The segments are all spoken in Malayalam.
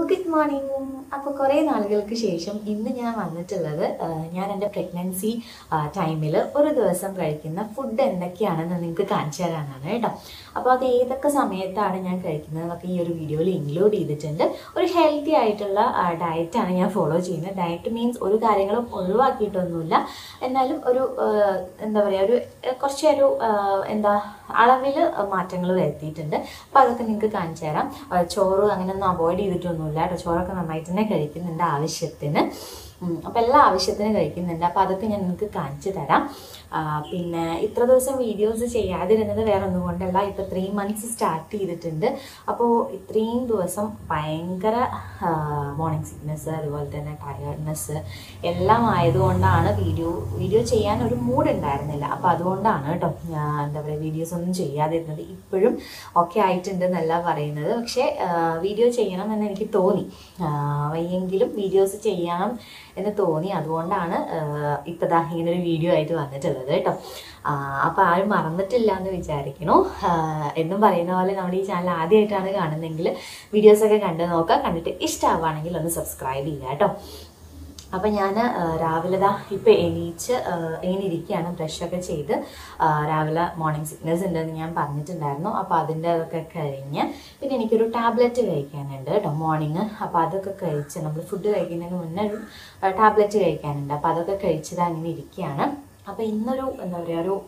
ഗുഡ് മോർണിംഗ് അപ്പോൾ കുറേ നാളുകൾക്ക് ശേഷം ഇന്ന് ഞാൻ വന്നിട്ടുള്ളത് ആ, ഞാൻ എൻ്റെ പ്രഗ്നൻസി ടൈമിൽ ഒരു ദിവസം കഴിക്കുന്ന ഫുഡ് എന്തൊക്കെയാണെന്ന് നിങ്ങൾക്ക് കാണിച്ചു തരാനാണ് കേട്ടോ അപ്പോൾ അത് ഏതൊക്കെ സമയത്താണ് ഞാൻ കഴിക്കുന്നത് എന്നൊക്കെ ഈ ഒരു വീഡിയോയിൽ ഇൻക്ലൂഡ് ചെയ്തിട്ടുണ്ട് ഒരു ഹെൽത്തി ആയിട്ടുള്ള ഡയറ്റാണ് ഞാൻ ഫോളോ ചെയ്യുന്നത് ഡയറ്റ് മീൻസ് ഒരു കാര്യങ്ങളും ഒഴിവാക്കിയിട്ടൊന്നുമില്ല എന്നാലും ഒരു ആ, എന്താ പറയുക ഒരു ആ, കുറച്ചൊരു ആ, എന്താ അളവിൽ മാറ്റങ്ങൾ വരുത്തിയിട്ടുണ്ട് അപ്പോൾ അതൊക്കെ നിങ്ങൾക്ക് കാണിച്ചു തരാം ആ, ചോറ് അങ്ങനെയൊന്നും അവോയ്ഡ് ചെയ്തിട്ടൊന്നുമില്ല കേട്ടോ ചോറൊക്കെ നന്നായിട്ട് തന്നെ കഴിക്കുന്നുണ്ട് ആവശ്യത്തിന് അപ്പോൾ എല്ലാ ആവശ്യത്തിന് കഴിക്കുന്നുണ്ട് അപ്പോൾ അതൊക്കെ ഞാൻ നിങ്ങൾക്ക് കാണിച്ചു തരാം ആ, പിന്നെ ഇത്ര ദിവസം വീഡിയോസ് ചെയ്യാതിരുന്നത് വേറെ ഒന്നും കൊണ്ടല്ല ഇപ്പോൾ ത്രീ മന്ത്സ് സ്റ്റാർട്ട് ചെയ്തിട്ടുണ്ട് അപ്പോൾ ഇത്രയും ദിവസം ഭയങ്കര മോർണിംഗ് സിക്നെസ് അതുപോലെ തന്നെ ടയർഡ്നെസ് എല്ലാം ആയതുകൊണ്ടാണ് വീഡിയോ വീഡിയോ ചെയ്യാൻ ഒരു മൂഡ് ഉണ്ടായിരുന്നില്ല അപ്പോൾ അതുകൊണ്ടാണ് കേട്ടോ ഞാൻ എന്താ പറയുക വീഡിയോസ് ഒന്നും ചെയ്യാതിരുന്നത് ഇപ്പോഴും ഒക്കെ ആയിട്ടുണ്ട് എന്നല്ല പറയുന്നത് പക്ഷേ വീഡിയോ ചെയ്യണം എന്ന് എനിക്ക് തോന്നി ആ, വയ്യെങ്കിലും വീഡിയോസ് ചെയ്യണം എന്ന് തോന്നി അതുകൊണ്ടാണ് ഇപ്പോൾ ദാ ഇങ്ങനൊരു വീഡിയോ ആയിട്ട് വന്നിട്ടുള്ളത് കേട്ടോ അപ്പോൾ ആരും മറന്നിട്ടില്ല എന്ന് വിചാരിക്കണു ആ, എന്നും പറയുന്ന പോലെ നമ്മുടെ ഈ ചാനൽ ആദ്യമായിട്ടാണ് കാണുന്നതെങ്കിൽ വീഡിയോസൊക്കെ കണ്ടു നോക്കുക കണ്ടിട്ട് ഇഷ്ടമാവുകയാണെങ്കിൽ ഒന്ന് സബ്സ്ക്രൈബ് ചെയ്യുക കേട്ടോ അപ്പം ഞാൻ രാവിലെ ദാ ഇപ്പം എണീച്ച് ആ, ഇങ്ങനെ ഇരിക്കുകയാണ് ബ്രഷൊക്കെ ചെയ്ത് ആ, രാവിലെ മോർണിംഗ് സിക്നസ് ഉണ്ടെന്ന് ഞാൻ പറഞ്ഞിട്ടുണ്ടായിരുന്നു അപ്പോൾ അതിൻ്റെ അതൊക്കെ കഴിഞ്ഞ് പിന്നെ എനിക്കൊരു ടാബ്ലറ്റ് കഴിക്കാനുണ്ട് കേട്ടോ മോർണിംഗ് അപ്പോൾ അതൊക്കെ കഴിച്ച് നമ്മൾ ഫുഡ് കഴിക്കുന്നതിന് മുന്നേ ഒരു ടാബ്ലറ്റ് കഴിക്കാനുണ്ട് അപ്പോൾ അതൊക്കെ കഴിച്ചത് അങ്ങനെ ഇരിക്കുകയാണ് അപ്പോൾ ഇന്നൊരു എന്താ പറയുക ഒരു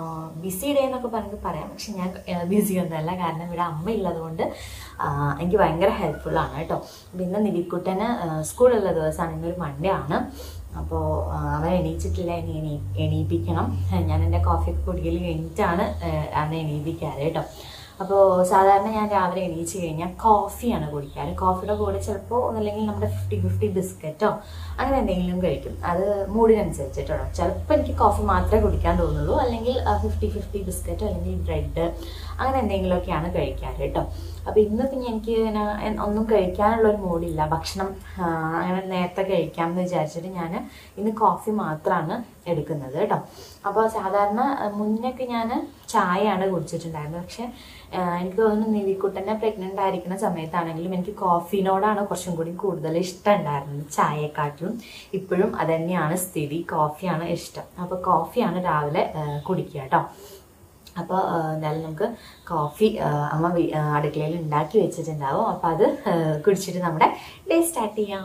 ബിസി ഡേ എന്നൊക്കെ പറഞ്ഞിട്ട് പറയാം പക്ഷെ ഞാൻ ബിസി ഒന്നുമല്ല കാരണം ഇവിടെ അമ്മ ഉള്ളതുകൊണ്ട് ആ, എനിക്ക് ഭയങ്കര ഹെൽപ്ഫുള്ളാണ് കേട്ടോ അപ്പോൾ ഇന്ന് നിവിക്കുട്ടന് സ്കൂളുള്ള ദിവസമാണ് ഇന്നൊരു മൺഡേ ആണ് അപ്പോൾ അവൻ എണീച്ചിട്ടില്ല ഇനി എണീ എണീപ്പിക്കണം ഞാൻ എൻ്റെ കോഫി കുടിക്കൽ കഴിഞ്ഞിട്ടാണ് അവനെ എണീപ്പിക്കാറ് കേട്ടോ അപ്പോൾ സാധാരണ ഞാൻ രാവിലെ എണീച്ച് കഴിഞ്ഞാൽ കോഫിയാണ് കുടിക്കാറ് കോഫിയുടെ കൂടെ ചിലപ്പോൾ ഒന്നല്ലെങ്കിൽ നമ്മുടെ ഫിഫ്റ്റി ഫിഫ്റ്റി ബിസ്ക്കറ്റോ അങ്ങനെ എന്തെങ്കിലും കഴിക്കും അത് മൂഡിനനുസരിച്ചിട്ടോ ചിലപ്പോൾ എനിക്ക് കോഫി മാത്രമേ കുടിക്കാൻ തോന്നുള്ളൂ അല്ലെങ്കിൽ ഫിഫ്റ്റി ഫിഫ്റ്റി ബിസ്ക്കറ്റോ അല്ലെങ്കിൽ ബ്രെഡ് അങ്ങനെ എന്തെങ്കിലുമൊക്കെയാണ് കഴിക്കാറ് കേട്ടോ അപ്പോൾ ഇന്ന് പിന്നെ എനിക്ക് ഇങ്ങനെ എൻ- ഒന്നും കഴിക്കാനുള്ള ഒരു മൂഡില്ല ഭക്ഷണം ആ, അങ്ങനെ നേരത്തെ കഴിക്കാമെന്ന് വിചാരിച്ചിട്ട് ഞാൻ ഇന്ന് കോഫി മാത്രമാണ് എടുക്കുന്നത് കേട്ടോ അപ്പോൾ സാധാരണ ആ, മുന്നൊക്കെ ഞാൻ ചായയാണ് കുടിച്ചിട്ടുണ്ടായിരുന്നത് പക്ഷെ ആ, എനിക്ക് തോന്നുന്നു നിവിക്കുട്ടനെ പ്രഗ്നൻ്റ് ആയിരിക്കുന്ന സമയത്താണെങ്കിലും എനിക്ക് കോഫിനോടാണ് കുറച്ചും കൂടി കൂടുതൽ ഇഷ്ടം ഉണ്ടായിരുന്നത് ചായയെക്കാട്ടിലും ഇപ്പോഴും അതന്നെയാണ് സ്ഥിതി കോഫിയാണ് ഇഷ്ടം അപ്പോൾ കോഫിയാണ് രാവിലെ ആ, കുടിക്കുക കേട്ടോ അപ്പോൾ എന്തായാലും നമുക്ക് കോഫി ആ, അമ്മ വി- ആ, അടുക്കളയിൽ ഉണ്ടാക്കി വെച്ചിട്ടുണ്ടാവും അപ്പോൾ അത് ആ, കുടിച്ചിട്ട് നമ്മുടെ ഡേ സ്റ്റാർട്ട് ചെയ്യാം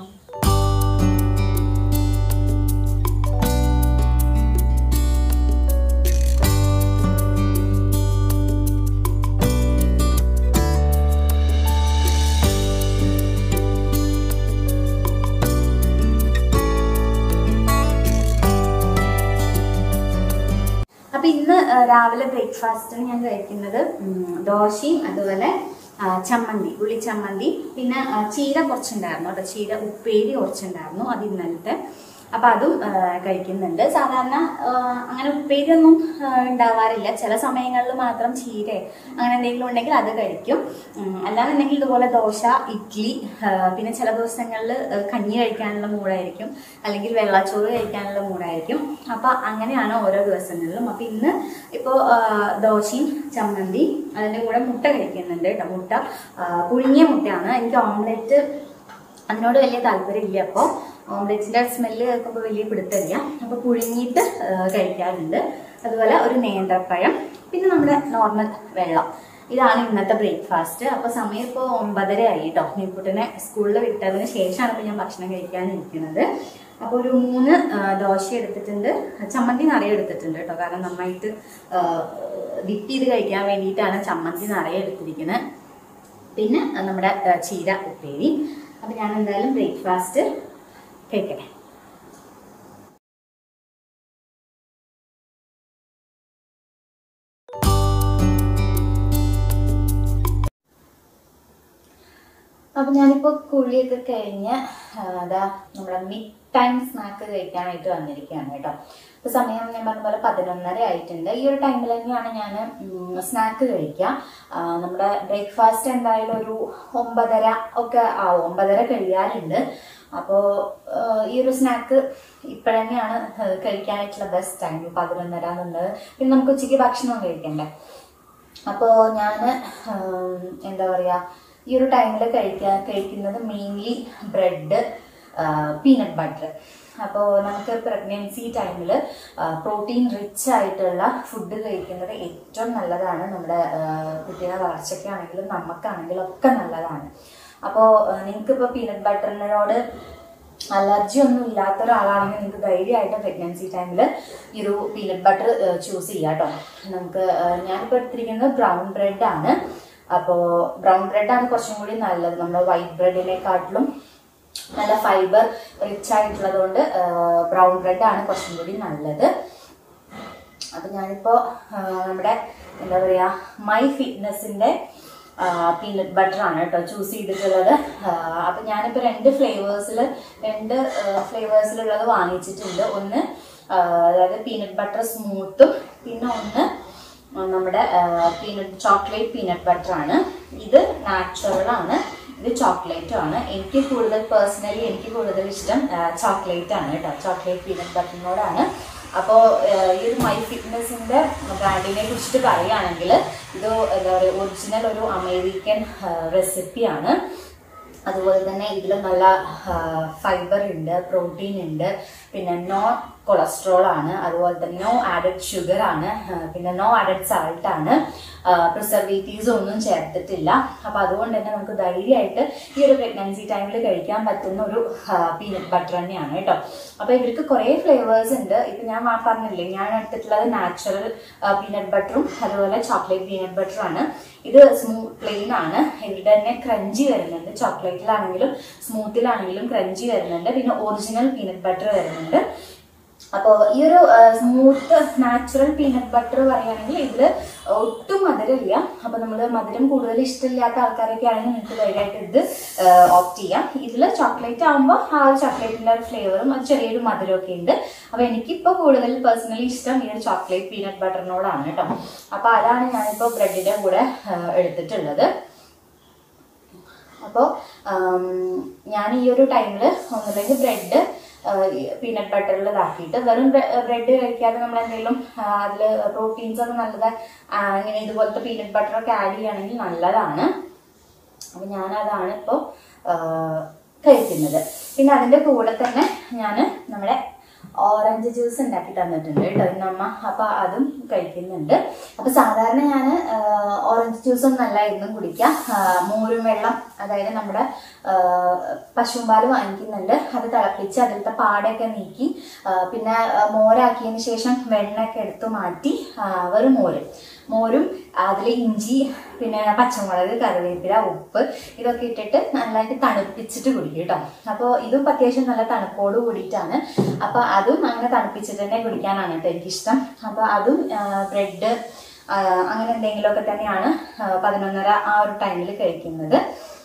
അപ്പൊ ഇന്ന് ആ, രാവിലെ ബ്രേക്ക്ഫാസ്റ്റിന് ഞാൻ കഴിക്കുന്നത് ഉം, ദോശയും അതുപോലെ ആ, ചമ്മന്തി ഉള്ളി ചമ്മന്തി പിന്നെ ആ, ചീര കുറച്ചുണ്ടായിരുന്നു കേട്ടോ ചീര ഉപ്പേരി കുറച്ചുണ്ടായിരുന്നു അത് ഇന്നലത്തെ അപ്പൊ അതും ആ, കഴിക്കുന്നുണ്ട് സാധാരണ ആ, അങ്ങനെ ഉപ്പേരി ഒന്നും ആ, ഉണ്ടാവാറില്ല ചില സമയങ്ങളിൽ മാത്രം ചീര അങ്ങനെ എന്തെങ്കിലും ഉണ്ടെങ്കിൽ അത് കഴിക്കും ഉം, അല്ലാന്നുണ്ടെങ്കിൽ ഇതുപോലെ ദോശ ഇഡ്ഡലി ആ, പിന്നെ ചില ദിവസങ്ങളിൽ കഞ്ഞി കഴിക്കാനുള്ള മൂടായിരിക്കും അല്ലെങ്കിൽ വെള്ളച്ചോറ് കഴിക്കാനുള്ള മൂടായിരിക്കും അപ്പൊ അങ്ങനെയാണ് ഓരോ ദിവസങ്ങളിലും അപ്പൊ ഇന്ന് ഇപ്പോൾ ദോശയും ചമ്മന്തി അതിൻ്റെ കൂടെ മുട്ട കഴിക്കുന്നുണ്ട് കേട്ടോ മുട്ട ആ, പുഴുങ്ങിയ മുട്ടയാണ് എനിക്ക് ഓംലെറ്റ് അതിനോട് വലിയ താല്പര്യമില്ല അപ്പോൾ ഓംലെറ്റിൻ്റെ സ്മെല്ല് കേൾക്കുമ്പോൾ വലിയ പിടുത്തമില്ല അപ്പോൾ പുഴുങ്ങിയിട്ട് ആ, കഴിക്കാറുണ്ട് അതുപോലെ ഒരു നേന്ത്രപ്പഴം പിന്നെ നമ്മുടെ നോർമൽ വെള്ളം ഇതാണ് ഇന്നത്തെ ബ്രേക്ക്ഫാസ്റ്റ് അപ്പോൾ സമയം ഇപ്പോൾ ഒമ്പതര ആയി കേട്ടോ നീക്കുട്ടനെ സ്കൂളിൽ വിട്ടതിന് ശേഷമാണ് ഇപ്പോൾ ഞാൻ ഭക്ഷണം കഴിക്കാനിരിക്കുന്നത് അപ്പോൾ ഒരു മൂന്ന് ആ, ദോശ എടുത്തിട്ടുണ്ട് ചമ്മന്തി നിറയെ എടുത്തിട്ടുണ്ട് കേട്ടോ കാരണം നന്നായിട്ട് ഡിപ്പ് ചെയ്ത് കഴിക്കാൻ വേണ്ടിയിട്ടാണ് ചമ്മന്തി നിറയെ എടുത്തിരിക്കുന്നത് പിന്നെ ആ, നമ്മുടെ ആ, ചീര ഉപ്പേരി അപ്പം ഞാൻ എന്തായാലും ബ്രേക്ക്ഫാസ്റ്റ് കഴിക്കട്ടെ അപ്പം ഞാനിപ്പോൾ കുളിയൊക്കെ കഴിഞ്ഞ് ആ, അതാ നമ്മുടെ മിഡ് ടൈം സ്നാക്ക് കഴിക്കാനായിട്ട് വന്നിരിക്കുകയാണ് കേട്ടോ ഇപ്പോൾ സമയം ഞാൻ പറഞ്ഞ പോലെ പതിനൊന്നര ആയിട്ടുണ്ട് ഈ ഒരു ടൈമിൽ തന്നെയാണ് ഞാൻ സ്നാക്ക് കഴിക്കുക ആ, നമ്മുടെ ബ്രേക്ക്ഫാസ്റ്റ് എന്തായാലും ഒരു ഒമ്പതര ഒക്കെ ആവും ഒമ്പതര കഴിയാറുണ്ട് അപ്പോൾ ഈ ഒരു സ്നാക്ക് ഇപ്പോഴന്നെയാണ് കഴിക്കാനായിട്ടുള്ള ബെസ്റ്റ് ടൈം പതിനൊന്നര എന്നുള്ളത് പിന്നെ നമുക്ക് ഉച്ചയ്ക്ക് ഭക്ഷണം കഴിക്കണ്ടേ അപ്പോൾ ഞാൻ എന്താ പറയുക ഈ ഒരു ടൈമിൽ കഴിക്കാൻ കഴിക്കുന്നത് മെയിൻലി ബ്രെഡ് പീനട്ട് ബട്ടർ അപ്പോൾ നമുക്ക് പ്രഗ്നൻസി ടൈമിൽ പ്രോട്ടീൻ റിച്ച് ആയിട്ടുള്ള ഫുഡ് കഴിക്കുന്നത് ഏറ്റവും നല്ലതാണ് നമ്മുടെ ആ, കുട്ടിയുടെ വളർച്ചയ്ക്കാണെങ്കിലും നമുക്കാണെങ്കിലും ഒക്കെ നല്ലതാണ് അപ്പോൾ നിങ്ങൾക്കിപ്പോൾ പീനട്ട് ബട്ടറിനോട് അലർജി ഒന്നും ഇല്ലാത്ത ഒരാളാണെങ്കിൽ നിങ്ങൾക്ക് ധൈര്യമായിട്ട് പ്രഗ്നൻസി ടൈമിൽ ഈ ഒരു പീനട്ട് ബട്ടർ ചൂസ് ചെയ്യാം കേട്ടോ നമുക്ക് ആ, ഞാനിപ്പോൾ എടുത്തിരിക്കുന്നത് ബ്രൗൺ ബ്രെഡ് ആണ് അപ്പോൾ ബ്രൗൺ ബ്രെഡാണ് കുറച്ചും കൂടി നല്ലത് നമ്മുടെ വൈറ്റ് ബ്രെഡിനെക്കാട്ടിലും നല്ല ഫൈബർ റിച്ച് ആയിട്ടുള്ളത് കൊണ്ട് ബ്രൗൺ ബ്രെഡാണ് കുറച്ചും കൂടി നല്ലത് അപ്പം ഞാനിപ്പോൾ നമ്മുടെ എന്താ പറയുക മൈ ഫിറ്റ്നസിൻ്റെ പീനട്ട് ബട്ടർ ആണ് കേട്ടോ ചൂസ് ചെയ്തിട്ടുള്ളത് അപ്പം ഞാനിപ്പോൾ രണ്ട് ഫ്ലേവേഴ്സിൽ രണ്ട് ഫ്ലേവേഴ്സിലുള്ളത് വാങ്ങിച്ചിട്ടുണ്ട് ഒന്ന് ആ, അതായത് പീനട്ട് ബട്ടർ സ്മൂത്തും പിന്നെ ഒന്ന് ആ, നമ്മുടെ പീനട്ട് ചോക്ലേറ്റ് പീനട്ട് ബട്ടർ ആണ് ഇത് നാച്ചുറൽ ആണ് ഇത് ചോക്ലേറ്റും ആണ് എനിക്ക് കൂടുതൽ പേഴ്സണലി എനിക്ക് കൂടുതൽ ഇഷ്ടം ചോക്ലേറ്റ് ആണ് കേട്ടോ ചോക്ലേറ്റ് പീനട്ട് ബട്ടറിനോടാണ് അപ്പോൾ ഈ ഒരു മൈ ഫിറ്റ്നസിൻ്റെ ബ്രാൻഡിനെ കുറിച്ചിട്ട് പറയുകയാണെങ്കിൽ ഇത് എന്താ പറയുക ഒറിജിനൽ ഒരു അമേരിക്കൻ റെസിപ്പിയാണ് അതുപോലെ തന്നെ ഇതിൽ നല്ല ഫൈബർ ഉണ്ട് പ്രോട്ടീൻ ഉണ്ട് പിന്നെ നോ കൊളസ്ട്രോൾ ആണ് അതുപോലെ തന്നെ നോ ആഡഡ് ഷുഗർ ആണ് ആ, പിന്നെ നോ ആഡഡ് സാൾട്ട് ആണ് പ്രിസർവേറ്റീവ്സ് ഒന്നും ചേർത്തിട്ടില്ല അപ്പൊ അതുകൊണ്ട് തന്നെ നമുക്ക് ധൈര്യമായിട്ട് ഈ ഒരു പ്രഗ്നൻസി ടൈമിൽ കഴിക്കാൻ പറ്റുന്ന ഒരു പീനട്ട് ബട്ടർ തന്നെയാണ് കേട്ടോ അപ്പൊ ഇവർക്ക് കുറേ ഫ്ലേവേഴ്സ് ഉണ്ട് ഇപ്പൊ ഞാൻ ആ പറഞ്ഞില്ലേ ഞാൻ എടുത്തിട്ടുള്ളത് നാച്ചുറൽ പീനട്ട് ബട്ടറും അതുപോലെ ചോക്ലേറ്റ് പീനട്ട് ബട്ടറും ആണ് ഇത് സ്മൂത്ത് പ്ലെയിൻ ആണ് ഇവരുടെ തന്നെ ക്രഞ്ചി വരുന്നുണ്ട് ചോക്ലേറ്റിലാണെങ്കിലും സ്മൂത്തിലാണെങ്കിലും ക്രഞ്ചി വരുന്നുണ്ട് പിന്നെ ഒറിജിനൽ പീനട്ട് ബട്ടർ വരുന്നുണ്ട് അപ്പോൾ ഈ ഒരു സ്മൂത്ത് നാച്ചുറൽ പീനട്ട് ബട്ടർ പറയുകയാണെങ്കിൽ ഇതിൽ ഒട്ടും മധുരമില്ല അപ്പോൾ നമ്മൾ മധുരം കൂടുതൽ ഇഷ്ടമില്ലാത്ത ആൾക്കാരൊക്കെ ആണെങ്കിൽ നിങ്ങൾക്ക് ധൈര്യമായിട്ട് ഇത് ഓപ്റ്റ് ചെയ്യാം ഇതിൽ ചോക്ലേറ്റ് ആകുമ്പോൾ ആ ഒരു ചോക്ലേറ്റിൻ്റെ ഒരു ഫ്ലേവറും അത് ചെറിയൊരു മധുരമൊക്കെ ഉണ്ട് അപ്പോൾ എനിക്കിപ്പോൾ കൂടുതൽ പേഴ്സണലി ഇഷ്ടം ഈ ഒരു ചോക്ലേറ്റ് പീനട്ട് ബട്ടറിനോടാണ് കേട്ടോ അപ്പോൾ അതാണ് ഞാനിപ്പോൾ ബ്രെഡിൻ്റെ കൂടെ ആ, എടുത്തിട്ടുള്ളത് അപ്പോൾ ഞാൻ ഈ ഒരു ടൈമിൽ ഒന്നുമില്ലെങ്കിൽ ബ്രെഡ് പീനട്ട് ബട്ടറിൽ ഇതാക്കിയിട്ട് വെറും ബ്രെഡ് കഴിക്കാതെ നമ്മൾ എന്തെങ്കിലും അതിൽ പ്രോട്ടീൻസ് ഒക്കെ നല്ലത് ആ, ഇങ്ങനെ ഇതുപോലത്തെ പീനട്ട് ബട്ടറൊക്കെ ആഡ് ചെയ്യുകയാണെങ്കിൽ നല്ലതാണ് അപ്പം ഞാനതാണ് ഇപ്പോൾ കഴിക്കുന്നത് പിന്നെ അതിൻ്റെ കൂടെ തന്നെ ഞാൻ നമ്മുടെ ഓറഞ്ച് ജ്യൂസ് ഉണ്ടാക്കി തന്നിട്ടുണ്ട് കേട്ടോ ഇന്നമ്മ അപ്പം അതും കഴിക്കുന്നുണ്ട് അപ്പം സാധാരണ ഞാൻ ഓറഞ്ച് ജ്യൂസ് ഒന്നല്ല എന്നും കുടിക്കാം ആ, മോരും വെള്ളം അതായത് നമ്മുടെ ആ, പശുമ്പാൽ വാങ്ങിക്കുന്നുണ്ട് അത് തിളപ്പിച്ച് അതിലത്തെ പാടയൊക്കെ നീക്കി ആ, പിന്നെ ആ, മോരാക്കിയതിന് ശേഷം വെണ്ണയൊക്കെ എടുത്ത് മാറ്റി ആ, വെറും മോര് മോരും അതിൽ ഇഞ്ചി പിന്നെ പച്ചമുളക് കറിവേപ്പില ഉപ്പ് ഇതൊക്കെ ഇട്ടിട്ട് നല്ലതായിട്ട് തണുപ്പിച്ചിട്ട് കുടിക്കും കേട്ടോ അപ്പോൾ ഇതും അത്യാവശ്യം നല്ല തണുപ്പോട് കൂടിയിട്ടാണ് അപ്പോൾ അതും അങ്ങനെ തണുപ്പിച്ചിട്ട് തന്നെ കുടിക്കാനാണ് കേട്ടോ എനിക്കിഷ്ടം അപ്പോൾ അതും ബ്രെഡ് അങ്ങനെ എന്തെങ്കിലുമൊക്കെ തന്നെയാണ് ആ, പതിനൊന്നര ആ ഒരു ടൈമിൽ കഴിക്കുന്നത്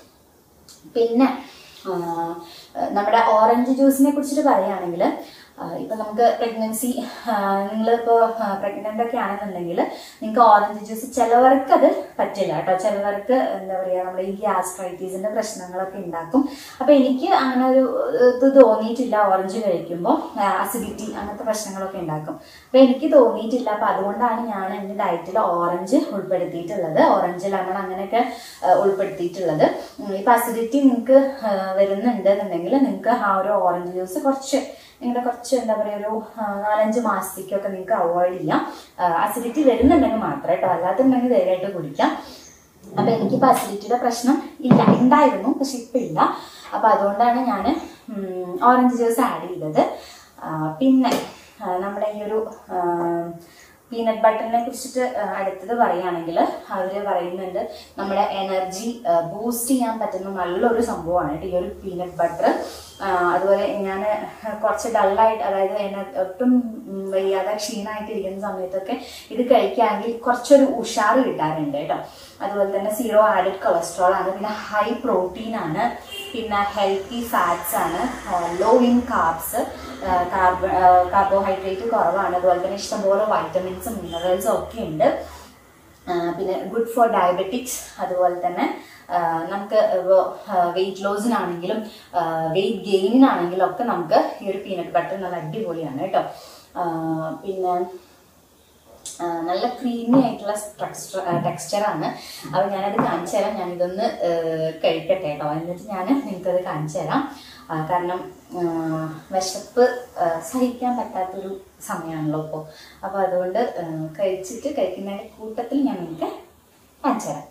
പിന്നെ ആ, നമ്മുടെ ഓറഞ്ച് ജ്യൂസിനെ കുറിച്ചിട്ട് പറയുകയാണെങ്കിൽ ഇപ്പൊ നമുക്ക് പ്രഗ്നൻസി നിങ്ങളിപ്പോൾ പ്രഗ്നന്റ് ഒക്കെ ആണെന്നുണ്ടെങ്കിൽ നിങ്ങൾക്ക് ഓറഞ്ച് ജ്യൂസ് ചിലവർക്ക് അത് പറ്റില്ല കേട്ടോ ചിലവർക്ക് എന്താ പറയുക നമ്മുടെ ഈ ഗ്യാസ്ട്രൈറ്റീസിന്റെ പ്രശ്നങ്ങളൊക്കെ ഉണ്ടാക്കും അപ്പൊ എനിക്ക് അങ്ങനെ ഒരു ഇത് തോന്നിയിട്ടില്ല ഓറഞ്ച് കഴിക്കുമ്പോൾ അസിഡിറ്റി അങ്ങനത്തെ പ്രശ്നങ്ങളൊക്കെ ഉണ്ടാക്കും അപ്പൊ എനിക്ക് തോന്നിയിട്ടില്ല അപ്പൊ അതുകൊണ്ടാണ് ഞാൻ എൻ്റെ ഡയറ്റിൽ ഓറഞ്ച് ഉൾപ്പെടുത്തിയിട്ടുള്ളത് ഓറഞ്ച് ലെമൺ അങ്ങനെയൊക്കെ ആ, ഉൾപ്പെടുത്തിയിട്ടുള്ളത് ഉം, ഇപ്പൊ അസിഡിറ്റി നിങ്ങൾക്ക് വരുന്നുണ്ട് എന്നുണ്ടെങ്കിൽ നിങ്ങൾക്ക് ആ ഒരു ഓറഞ്ച് ജ്യൂസ് കുറച്ച് നിങ്ങളുടെ കുറച്ച് എന്താ പറയുക ഒരു ആ, നാലഞ്ച് മാസത്തേക്കൊക്കെ നിങ്ങൾക്ക് അവോയ്ഡ് ചെയ്യാം അസിഡിറ്റി വരുന്നുണ്ടെങ്കിൽ മാത്രം കേട്ടോ അല്ലാത്തുണ്ടെങ്കിൽ ധൈര്യമായിട്ട് കുടിക്കാം അപ്പൊ എനിക്കിപ്പോൾ അസിഡിറ്റിയുടെ പ്രശ്നം ഇല്ല ഉണ്ടായിരുന്നു പക്ഷെ ഇപ്പം ഇല്ല അപ്പൊ അതുകൊണ്ടാണ് ഞാൻ ഓറഞ്ച് ജ്യൂസ് ആഡ് ചെയ്തത് ആ, പിന്നെ ആ, നമ്മുടെ ഈ ഒരു പീനട്ട് ബട്ടറിനെ കുറിച്ചിട്ട് ആ, അടുത്തത് പറയുകയാണെങ്കിൽ അവർ പറയുന്നുണ്ട് നമ്മുടെ എനർജി ബൂസ്റ്റ് ചെയ്യാൻ പറ്റുന്ന നല്ലൊരു സംഭവമാണ് കേട്ടോ ഈ ഒരു പീനട്ട് ബട്ടർ അതുപോലെ ഞാൻ കുറച്ച് ഡള്ളായിട്ട് അതായത് എന്നെ ഒട്ടും ഉം, വയ്യാതെ ക്ഷീണമായിട്ടിരിക്കുന്ന സമയത്തൊക്കെ ഇത് കഴിക്കുകയാണെങ്കിൽ കുറച്ചൊരു ഉഷാറ് കിട്ടാറുണ്ട് കേട്ടോ അതുപോലെ തന്നെ സീറോ ആഡഡ് കൊളസ്ട്രോൾ ആണ് പിന്നെ ഹൈ പ്രോട്ടീൻ ആണ് പിന്നെ ഹെൽത്തി ഫാറ്റ്സ് ആണ് low in carbs carb carbohydrate കുറവാണ് അതുപോലെ തന്നെ ഇഷ്ടംപോലെ വൈറ്റമിൻസും മിനറൽസും ഒക്കെ ഉണ്ട് ആ, പിന്നെ ഗുഡ് ഫോർ ഡയബറ്റിക്സ് അതുപോലെ തന്നെ ആ, നമുക്ക് വെയിറ്റ് ലോസിനാണെങ്കിലും വെയിറ്റ് ഗെയിനിനാണെങ്കിലും ഒക്കെ നമുക്ക് ഈ ഒരു പീനട്ട് ബട്ടർ നല്ല അടിപൊളിയാണ് കേട്ടോ ആ, പിന്നെ ആ, നല്ല ക്രീമി ആയിട്ടുള്ള ടെക്സ്ചർ ടെക്സ്ചറാണ് അപ്പോൾ ഞാനത് കാണിച്ചു തരാം ഞാനിതൊന്ന് ആ, കഴിക്കട്ടെ കേട്ടോ എന്നിട്ട് ഞാൻ നിങ്ങൾക്കത് കാണിച്ചു തരാം ആ, കാരണം ആ, വിശപ്പ് ആ, സഹിക്കാൻ പറ്റാത്തൊരു സമയമാണല്ലോ ഇപ്പോൾ അപ്പോൾ അതുകൊണ്ട് ആ, കഴിച്ചിട്ട് കഴിക്കുന്നതിൻ്റെ കൂട്ടത്തിൽ ഞാൻ നിങ്ങൾക്ക് കാണിച്ചു തരാം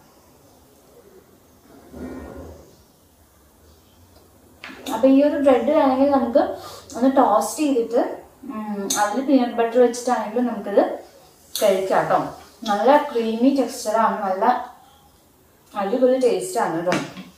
അപ്പോൾ ഈ ഒരു ബ്രെഡ് വേണമെങ്കിൽ നമുക്ക് ഒന്ന് ടോസ്റ്റ് ചെയ്തിട്ട് അതിൽ പീനട്ട് ബട്ടർ വെച്ചിട്ടാണെങ്കിലും നമുക്കിത് കഴിക്കാം കേട്ടോ നല്ല ക്രീമി ടെക്സ്ചറാണ് നല്ല അടിപൊളി ടേസ്റ്റാണ് കേട്ടോ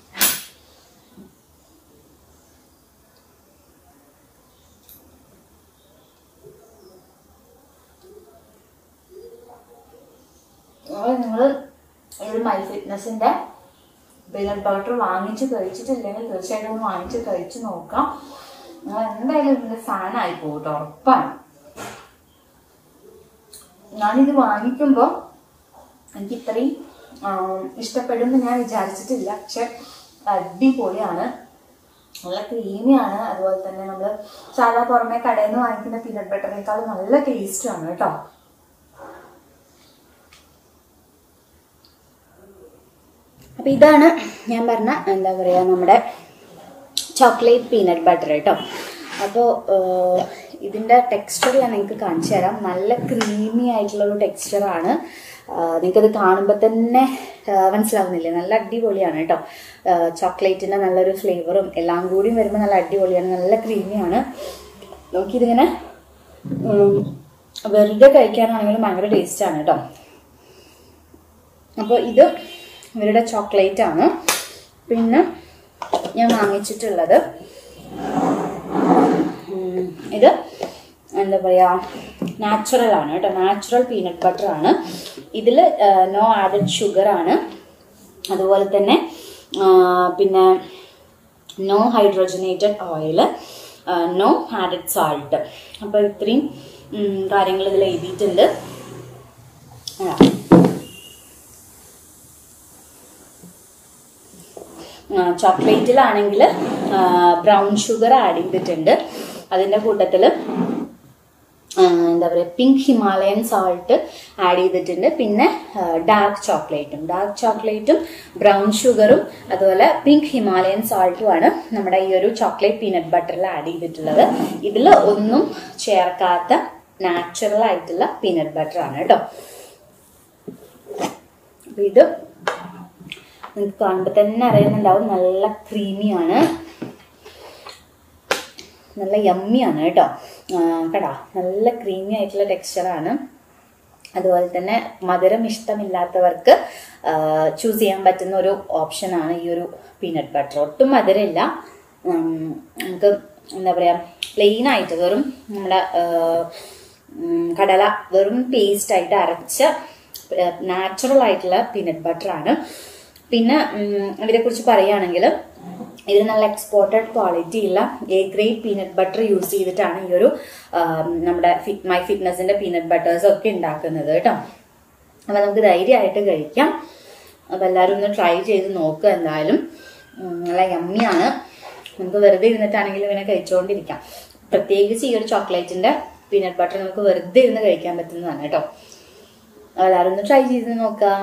നിങ്ങൾ ഒരു മൈ ഫിറ്റ്നസിൻ്റെ പീനട്ട് ബട്ടർ വാങ്ങിച്ച് കഴിച്ചിട്ടില്ലെങ്കിൽ തീർച്ചയായിട്ടും ഒന്ന് വാങ്ങിച്ച് കഴിച്ച് നോക്കാം നിങ്ങൾ എന്തായാലും ഇതിൻ്റെ ഫാനായി പോകും കേട്ടോ ഉറപ്പാണ് ഞാനിത് വാങ്ങിക്കുമ്പോൾ എനിക്ക് ഇത്രയും ഇഷ്ടപ്പെടുമെന്ന് ഞാൻ വിചാരിച്ചിട്ടില്ല പക്ഷെ അടിപൊളിയാണ് നല്ല ക്രീമിയാണ് അതുപോലെ തന്നെ നമ്മൾ സാധാ പുറമെ കടയിൽ നിന്ന് വാങ്ങിക്കുന്ന പീനട്ട് ബട്ടറിനേക്കാൾ നല്ല ടേസ്റ്റാണ് കേട്ടോ അപ്പോൾ ഇതാണ് ഞാൻ പറഞ്ഞ എന്താ പറയുക നമ്മുടെ ചോക്ലേറ്റ് പീനട്ട് ബട്ടർ കേട്ടോ അപ്പോൾ ഇതിൻ്റെ ടെക്സ്ചർ ഞാൻ നിങ്ങൾക്ക് കാണിച്ചു തരാം നല്ല ക്രീമി ആയിട്ടുള്ള ഒരു ടെക്സ്ചറാണ് നിങ്ങൾക്കത് കാണുമ്പോൾ തന്നെ ആ, മനസ്സിലാവുന്നില്ലേ നല്ല അടിപൊളിയാണ് കേട്ടോ ചോക്ലേറ്റിൻ്റെ നല്ലൊരു ഫ്ലേവറും എല്ലാം കൂടിയും വരുമ്പോൾ നല്ല അടിപൊളിയാണ് നല്ല ക്രീമിയാണ് നമുക്കിതിങ്ങനെ ഉം, വെറുതെ കഴിക്കാനാണെങ്കിലും ഭയങ്കര ടേസ്റ്റാണ് കേട്ടോ അപ്പോൾ ഇത് ഇവരുടെ ചോക്ലേറ്റ് ആണ് പിന്നെ ഞാൻ വാങ്ങിച്ചിട്ടുള്ളത് ഉം, ഇത് എന്താ പറയുക നാച്ചുറൽ ആണ് കേട്ടോ നാച്ചുറൽ പീനട്ട് ബട്ടർ ആണ് ഇതിൽ നോ ആഡഡ് ഷുഗർ ആണ് അതുപോലെ തന്നെ ആ, പിന്നെ no hydrogenated oil no added salt അപ്പോൾ ഇത്രയും കാര്യങ്ങൾ ഇതിൽ എഴുതിയിട്ടുണ്ട് ആ. ചോക്ലേറ്റിലാണെങ്കിൽ ബ്രൗൺ ഷുഗർ ആഡ് ചെയ്തിട്ടുണ്ട് അതിൻ്റെ കൂട്ടത്തിൽ എന്താ പറയുക പിങ്ക് ഹിമാലയൻ സാൾട്ട് ആഡ് ചെയ്തിട്ടുണ്ട് പിന്നെ ഡാർക്ക് ചോക്ലേറ്റും ഡാർക്ക് ചോക്ലേറ്റും ബ്രൗൺ ഷുഗറും അതുപോലെ പിങ്ക് ഹിമാലയൻ സാൾട്ടുമാണ് നമ്മുടെ ഈ ഒരു ചോക്ലേറ്റ് പീനട്ട് ബട്ടറിൽ ആഡ് ചെയ്തിട്ടുള്ളത് ഇതിൽ ഒന്നും ചേർക്കാത്ത നാച്ചുറൽ ആയിട്ടുള്ള പീനട്ട് ബട്ടർ ആണ് കേട്ടോ അപ്പൊ ഇത് നിങ്ങൾക്ക് കാണുമ്പോൾ തന്നെ അറിയുന്നുണ്ടാവും നല്ല ക്രീമിയാണ് നല്ല യമ്മിയാണ് കേട്ടോ ആ, കേട്ടോ നല്ല ക്രീമി ആയിട്ടുള്ള ടെക്സ്ചറാണ് അതുപോലെ തന്നെ മധുരം ഇഷ്ടമില്ലാത്തവർക്ക് ചൂസ് ചെയ്യാൻ പറ്റുന്ന ഒരു ഓപ്ഷനാണ് ഈ ഒരു പീനട്ട് ബട്ടർ ഒട്ടും മധുരമില്ല ഉം, നമുക്ക് എന്താ പറയുക പ്ലെയിൻ ആയിട്ട് വെറും നമ്മുടെ ആ, ഉം, കടല വെറും പേസ്റ്റ് ആയിട്ട് അരച്ച നാച്ചുറൽ ആയിട്ടുള്ള പീനട്ട് ബട്ടർ ആണ് പിന്നെ ഇതിനെ കുറിച്ച് പറയുകയാണെങ്കിൽ ഇത് നല്ല എക്സ്പോർട്ടഡ് ക്വാളിറ്റി ഉള്ള A grade peanut butter use ചെയ്തിട്ടാണ് ഈ ഒരു ആ, നമ്മുടെ ഫിറ്റ് മൈ ഫിറ്റ്നസിന്റെ പീനട്ട് ബട്ടേഴ്സ് ഒക്കെ ഉണ്ടാക്കുന്നത് കേട്ടോ അപ്പൊ നമുക്ക് ധൈര്യമായിട്ട് കഴിക്കാം അപ്പൊ എല്ലാവരും ഒന്ന് ട്രൈ ചെയ്ത് നോക്കുക എന്തായാലും ഉം, നല്ല യമ്മിയാണ് നമുക്ക് വെറുതെ ഇരുന്നിട്ടാണെങ്കിലും ഇങ്ങനെ കഴിച്ചുകൊണ്ടിരിക്കാം പ്രത്യേകിച്ച് ഈ ഒരു ചോക്ലേറ്റിന്റെ പീനട്ട് ബട്ടർ നമുക്ക് വെറുതെ ഇരുന്ന് കഴിക്കാൻ പറ്റുന്നതാണ് കേട്ടോ എല്ലാവരും ഒന്ന് ട്രൈ ചെയ്ത് നോക്കാം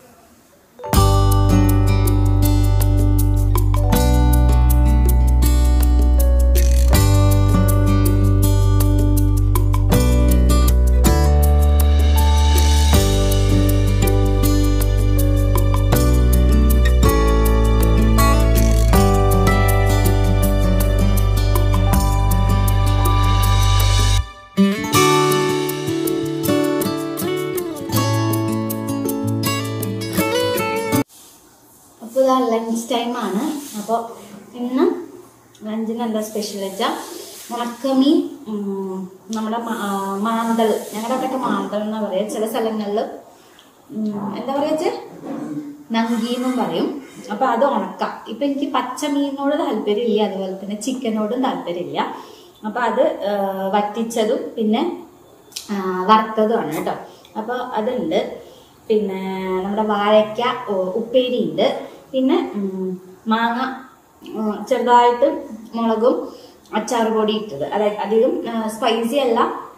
അപ്പോൾ ഇതാ ലഞ്ച് ടൈമാണ് അപ്പോൾ ഇന്ന് ലഞ്ചിന് എന്താ സ്പെഷ്യൽ വെച്ചാൽ ഉണക്കമീൻ ഉം, നമ്മുടെ മാ- ആ, മാന്തൽ ഞങ്ങളുടെ അവിടെയൊക്കെ മാന്തൽ എന്നാ പറയുക ചില സ്ഥലങ്ങളിൽ എന്താ പറയുക ചേ നങ്കി എന്നും പറയും അപ്പോൾ അത് ഉണക്കാം ഇപ്പം എനിക്ക് പച്ച മീനിനോട് താല്പര്യമില്ല അതുപോലെ തന്നെ ചിക്കനോടും താല്പര്യമില്ല അപ്പോൾ അത് ആ, വറ്റിച്ചതും പിന്നെ ആ, വറുത്തതുമാണ് കേട്ടോ അപ്പോൾ അതുണ്ട് പിന്നെ നമ്മുടെ വാഴയ്ക്ക ഉ- ഉപ്പേരിയുണ്ട് പിന്നെ ഉം, മാങ്ങ ഉം, ചെറുതായിട്ട് മുളകും അച്ചാർ പൊടി ഇട്ടത് അതായത് അധികം സ്പൈസി അല്ല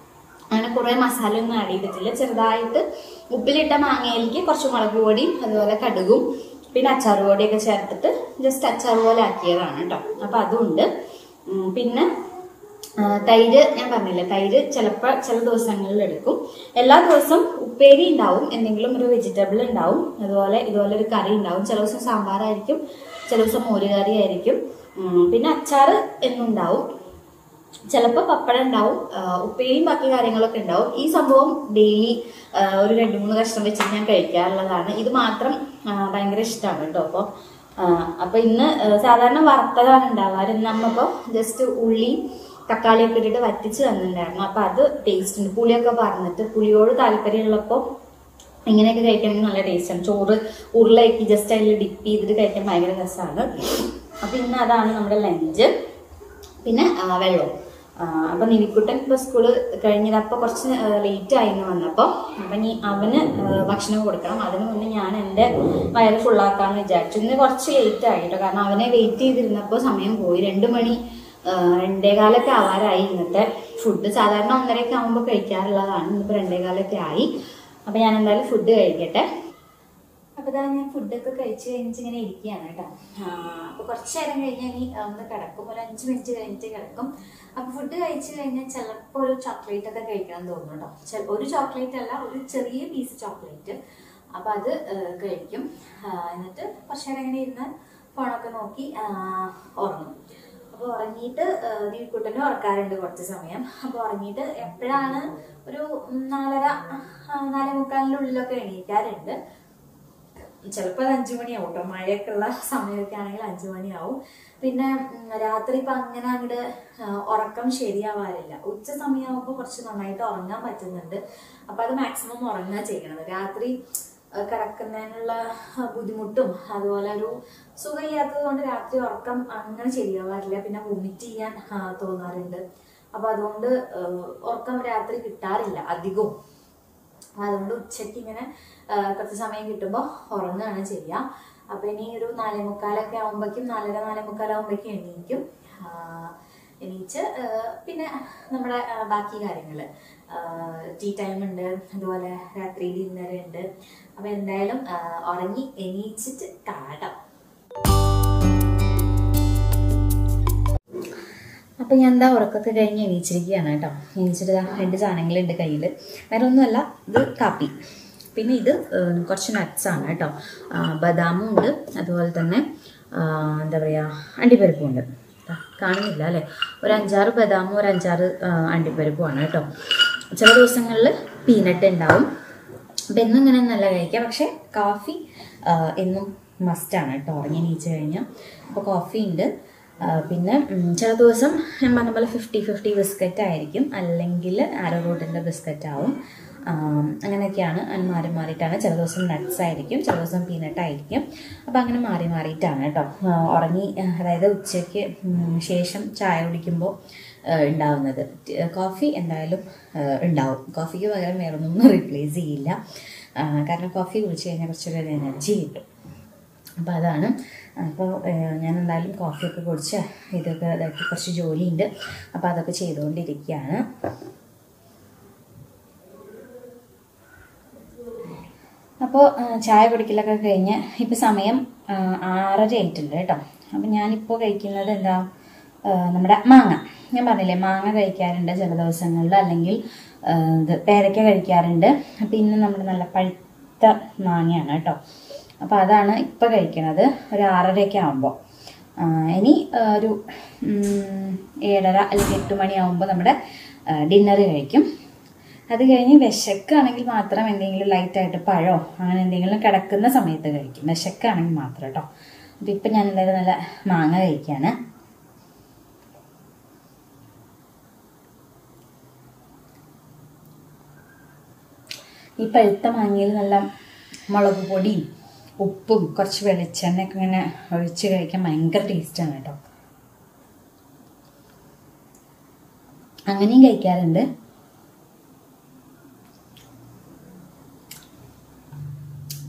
അങ്ങനെ കുറേ മസാല ഒന്നും ആഡ് ചെയ്തിട്ടില്ല ചെറുതായിട്ട് ഉപ്പിലിട്ട മാങ്ങയിലേക്ക് കുറച്ച് മുളക് പൊടിയും അതുപോലെ കടുകും പിന്നെ അച്ചാർ പൊടിയൊക്കെ ചേർത്തിട്ട് ജസ്റ്റ് അച്ചാർ പോലെ ആക്കിയതാണ് കേട്ടോ അപ്പം അതുണ്ട് ഉം, പിന്നെ ആ, തൈര് ഞാൻ പറഞ്ഞില്ലേ തൈര് ചിലപ്പോൾ ചില ദിവസങ്ങളിൽ എടുക്കും എല്ലാ ദിവസവും ഉപ്പേരി ഉണ്ടാവും എന്തെങ്കിലും ഒരു വെജിറ്റബിൾ ഉണ്ടാവും അതുപോലെ ഇതുപോലെ ഒരു കറി ഉണ്ടാവും ചില ദിവസം സാമ്പാറായിരിക്കും ചില ദിവസം മോരുകറി ആയിരിക്കും ഉം, പിന്നെ അച്ചാറ് എന്നും ഉണ്ടാവും ചിലപ്പോൾ പപ്പടം ഉണ്ടാവും ആ, ഉപ്പേരിയും ബാക്കി കാര്യങ്ങളൊക്കെ ഉണ്ടാവും ഈ സംഭവം ഡെയിലി ഒരു രണ്ട് മൂന്ന് കഷ്ണം വെച്ചിട്ട് ഞാൻ കഴിക്കാറുള്ളതാണ് ഇത് മാത്രം ആ, ഭയങ്കര ഇഷ്ടമാണ് കേട്ടോ അപ്പോൾ അപ്പോൾ ഇന്ന് ആ, സാധാരണ വറുത്തതാണ് ഉണ്ടാവാറ് ഇന്ന് അമ്മ ഇപ്പോൾ ജസ്റ്റ് ഉള്ളി തക്കാളിയൊക്കെ ഇട്ടിട്ട് വറ്റിച്ച് തന്നിട്ടുണ്ടായിരുന്നു അപ്പോൾ അത് ടേസ്റ്റ് ഉണ്ട് പുളിയൊക്കെ പറഞ്ഞിട്ട് പുളിയോട് താല്പര്യമുള്ളപ്പോൾ ഇങ്ങനെയൊക്കെ കഴിക്കണമെങ്കിൽ നല്ല ടേസ്റ്റാണ് ചോറ് ഉരുളയൊക്കെ ജസ്റ്റ് അതിൽ ഡിപ്പ് ചെയ്തിട്ട് കഴിക്കാൻ ഭയങ്കര രസമാണ് അപ്പോൾ ഇന്ന് അതാണ് നമ്മുടെ ലഞ്ച് പിന്നെ ആ, വെള്ളവും ആ, അപ്പൊ നിവിക്കുട്ടൻ ഇപ്പൊ സ്കൂള് കഴിഞ്ഞത് അപ്പൊ കുറച്ച് ലേറ്റ് ആയിരുന്നു വന്നപ്പോ അപ്പൊ ഇനി അവന് ആ, ഭക്ഷണം കൊടുക്കണം അതിന് മുന്നേ ഞാൻ എന്റെ വയറ് ഫുള്ളാക്കാന്ന് വിചാരിച്ചു ഇന്ന് കുറച്ച് ലേറ്റ് ആയിട്ടോ കാരണം അവനെ വെയിറ്റ് ചെയ്തിരുന്നപ്പോ സമയം പോയി രണ്ടു മണി ആ, രണ്ടേകാലൊക്കെ ആവാറായി ഇന്നത്തെ ഫുഡ് സാധാരണ ഒന്നരയൊക്കെ ആകുമ്പോൾ കഴിക്കാറുള്ളതാണ് ഇന്നിപ്പോ രണ്ടേകാലൊക്കെ ആയി അപ്പൊ ഞാൻ എന്തായാലും ഫുഡ് കഴിക്കട്ടെ അപ്പൊ ഇതാ ഞാൻ ഫുഡൊക്കെ കഴിച്ച് കഴിഞ്ഞിട്ട് ഇങ്ങനെ ഇരിക്കുകയാണ് കേട്ടോ അപ്പൊ കുറച്ച് നേരം കഴിഞ്ഞാൽ ഇനി ഒന്ന് കിടക്കും ഒരു അഞ്ച് മിനിറ്റ് കഴിഞ്ഞിട്ട് കിടക്കും അപ്പൊ ഫുഡ് കഴിച്ച് കഴിഞ്ഞാൽ ചിലപ്പോൾ ഒരു ചോക്ലേറ്റ് ഒക്കെ കഴിക്കണം തോന്നും കേട്ടോ ചെ- ഒരു ചോക്ലേറ്റ് അല്ല ഒരു ചെറിയ പീസ് ചോക്ലേറ്റ് അപ്പൊ അത് ആ, കഴിക്കും ആ, എന്നിട്ട് കുറച്ച് നേരം ഇങ്ങനെ ഇരുന്ന് ഫോണൊക്കെ നോക്കി ആ, ഉറങ്ങും അപ്പോൾ ഉറങ്ങിയിട്ട് ദീപിക്കുട്ടനെ ഉറക്കാറുണ്ട് കുറച്ച് സമയം അപ്പോൾ ഉറങ്ങിയിട്ട് എപ്പോഴാണ് ഒരു നാലര ആ, നാലേ മുക്കാലിൻ്റെ ഉള്ളിലൊക്കെ എണീക്കാറുണ്ട് ചിലപ്പോൾ അത് അഞ്ചു മണിയാവും കേട്ടോ മഴയൊക്കെ ഉള്ള സമയമൊക്കെ ആണെങ്കിൽ അഞ്ചു മണിയാവും പിന്നെ ഉം, രാത്രി ഇപ്പം അങ്ങനെ അങ്ങോട്ട് ഉറക്കം ശരിയാവാറില്ല ഉച്ച സമയമാകുമ്പോൾ കുറച്ച് നന്നായിട്ട് ഉറങ്ങാൻ പറ്റുന്നുണ്ട് അപ്പം അത് മാക്സിമം ഉറങ്ങുക ചെയ്യണത് രാത്രി ആ, കിടക്കുന്നതിനുള്ള ആ, ബുദ്ധിമുട്ടും അതുപോലെ ഒരു സുഖമില്ലാത്തത് കൊണ്ട് രാത്രി ഉറക്കം അങ്ങനെ ശരിയാവാറില്ല പിന്നെ വൊമിറ്റ് ചെയ്യാൻ ആ, തോന്നാറുണ്ട് അപ്പം അതുകൊണ്ട് ആ, ഉറക്കം രാത്രി കിട്ടാറില്ല അധികവും അതുകൊണ്ട് ഉച്ചയ്ക്ക് ഇങ്ങനെ ആ, കുറച്ച് സമയം കിട്ടുമ്പോൾ ഉറങ്ങുകയാണ് ചെയ്യുക അപ്പൊ ഇനി ഒരു നാലേ മുക്കാലൊക്കെ ആകുമ്പോഴേക്കും നാലര നാലേ മുക്കാലാകുമ്പോഴേക്കും എണീക്കും ആ, എണീച്ച് ആ, പിന്നെ നമ്മുടെ ആ, ബാക്കി കാര്യങ്ങൾ ടീ ടൈം ഉണ്ട് അതുപോലെ രാത്രി ഡിന്നർ ഉണ്ട് അപ്പൊ എന്തായാലും ആ, ഉറങ്ങി എണീച്ചിട്ട് കാണാം അപ്പം ഞാൻ എന്താ ഉറക്കമൊക്കെ കഴിഞ്ഞ് എണീച്ചിരിക്കുകയാണ് കേട്ടോ എണീച്ചിട്ട് ദാ രണ്ട് സാധനങ്ങളുണ്ട് കയ്യിൽ വേറെ ഒന്നുമല്ല ഇത് കാപ്പി പിന്നെ ഇത് ഏഹ്, കുറച്ച് nuts ആണ് കേട്ടോ ആ, ബദാമും ഉണ്ട് അതുപോലെ തന്നെ ആ, എന്താ പറയുക അണ്ടിപ്പരിപ്പും ഉണ്ട് ദാ, കാണുന്നില്ല അല്ലേ ഒരു അഞ്ചാറ് ബദാമും ഒരു അഞ്ചാറ് ആ, അണ്ടിപ്പരിപ്പുമാണ് കേട്ടോ ചില ദിവസങ്ങളിൽ പീനട്ട് ഉണ്ടാവും അപ്പം എന്നും ഇങ്ങനെ നല്ല കഴിക്കാം പക്ഷേ കോഫി ആ, എന്നും മസ്റ്റാണ് കേട്ടോ ഉറങ്ങി എണീച്ച് കഴിഞ്ഞാൽ അപ്പോൾ കോഫി ഉണ്ട് ആ, പിന്നെ ഉം, ചില ദിവസം ഞാൻ പറഞ്ഞ പോലെ ഫിഫ്റ്റി ഫിഫ്റ്റി ബിസ്ക്കറ്റ് ആയിരിക്കും അല്ലെങ്കിൽ ആരോ റൂട്ടിൻ്റെ ബിസ്ക്കറ്റ് ആവും ആ, അങ്ങനെയൊക്കെയാണ് അത് മാറി മാറിയിട്ടാണ് ചില ദിവസം നട്ട്സ് ആയിരിക്കും ചില ദിവസം പീനട്ട് ആയിരിക്കും അപ്പോൾ അങ്ങനെ മാറി മാറിയിട്ടാണ് കേട്ടോ ആ, ഉറങ്ങി ആ, അതായത് ഉച്ചയ്ക്ക് ഉം, ശേഷം ചായ കുടിക്കുമ്പോൾ ആ, ഉണ്ടാവുന്നത് ടി- കോഫി എന്തായാലും ആ, ഉണ്ടാവും കോഫിക്ക് പകരം വേറൊന്നും റീപ്ലേസ് ചെയ്യില്ല ആ, കാരണം കോഫി കുടിച്ച് കഴിഞ്ഞാൽ കുറച്ചൊരു എനർജി കിട്ടും അപ്പോൾ അതാണ് അപ്പോൾ ഞാൻ എന്തായാലും കോഫിയൊക്കെ കുടിച്ച് ഇതൊക്കെ ഇതാക്കി കുറച്ച് ജോലിയുണ്ട് അപ്പോൾ അതൊക്കെ ചെയ്തുകൊണ്ടിരിക്കുകയാണ് അപ്പോൾ ചായ കുടിക്കലൊക്കെ കഴിഞ്ഞ് ഇപ്പോൾ സമയം ആ, ആറര ആയിട്ടുണ്ട് കേട്ടോ അപ്പം ഞാനിപ്പോൾ കഴിക്കുന്നത് എന്താ ആ, നമ്മുടെ മാങ്ങ ഞാൻ പറഞ്ഞില്ലേ മാങ്ങ കഴിക്കാറുണ്ട് ചില ദിവസങ്ങളിൽ അല്ലെങ്കിൽ ആ, ഇത് പേരയ്ക്ക കഴിക്കാറുണ്ട് അപ്പം ഇന്ന് നമ്മുടെ നല്ല പഴുത്ത മാങ്ങയാണ് കേട്ടോ അപ്പോൾ അതാണ് ഇപ്പോൾ കഴിക്കണത് ഒരു ആറരയൊക്കെ ആകുമ്പോൾ ഇനി ആ, ഒരു ഉം, ഏഴര അല്ലെങ്കിൽ എട്ട് മണിയാകുമ്പോൾ നമ്മുടെ ഡിന്നർ കഴിക്കും അത് കഴിഞ്ഞ് വിശക്കാണെങ്കിൽ മാത്രം എന്തെങ്കിലും ലൈറ്റായിട്ട് പഴമോ അങ്ങനെ എന്തെങ്കിലും കിടക്കുന്ന സമയത്ത് കഴിക്കും വിശക്കാണെങ്കിൽ മാത്രം കേട്ടോ അപ്പം ഇപ്പം ഞാൻ എന്തായാലും നല്ല മാങ്ങ കഴിക്കാണ് ഈ പഴുത്ത മാങ്ങയിൽ നല്ല മുളക് പൊടിയും ഉപ്പും കുറച്ച് വെളിച്ചെണ്ണയൊക്കെ ഇങ്ങനെ ഒഴിച്ച് കഴിക്കാൻ ഭയങ്കര ടേസ്റ്റാണ് കേട്ടോ അങ്ങനെയും കഴിക്കാറുണ്ട്